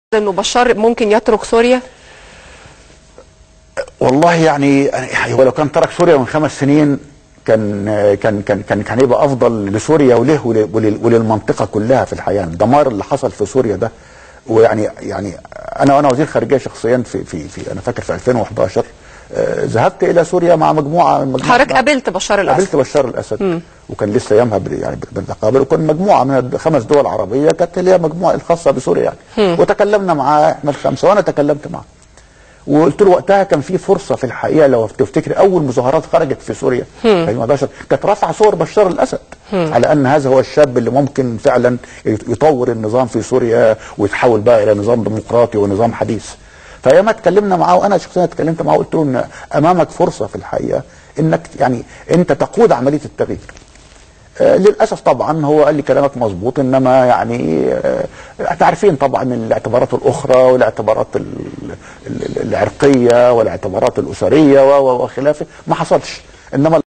انه بشار ممكن يترك سوريا والله يعني يعني هو لو كان ترك سوريا من خمس سنين كان كان كان كان كان هيبقى افضل لسوريا وله ولل- ولل- وللمنطقه كلها في الحياه الدمار اللي حصل في سوريا ده ويعني يعني انا وانا وزير خارجيه شخصيا في في في انا فاكر في 2011 آه، ذهبت الى سوريا مع مجموعه من مجموعة حضرتك قابلت بشار الاسد قابلت بشار الاسد وكان لسه ايامها بال- يعني بنتقابل وكان مجموعه من الخمس دول عربيه كانت اللي هي مجموعه الخاصه بسوريا يعني وتكلمنا معاه احنا الخمسه وانا تكلمت معاه وقلت له وقتها كان في فرصه في الحقيقه لو تفتكر اول مظاهرات خرجت في سوريا في 2011 كانت رافعه صور بشار الاسد على ان هذا هو الشاب اللي ممكن فعلا يطور النظام في سوريا ويتحول بقى الى نظام ديمقراطي ونظام حديث فايام اتكلمنا معاه وانا شخصيا اتكلمت معاه قلت له ان امامك فرصه في الحقيقه انك يعني انت تقود عمليه التغيير آه، للاسف طبعا هو قال لي كلامك مظبوط انما يعني آه، احنا عارفين طبعا الاعتبارات الاخرى والاعتبارات ال- ال- العرقيه والاعتبارات الاسريه و- و- وخلافه ما حصلش انما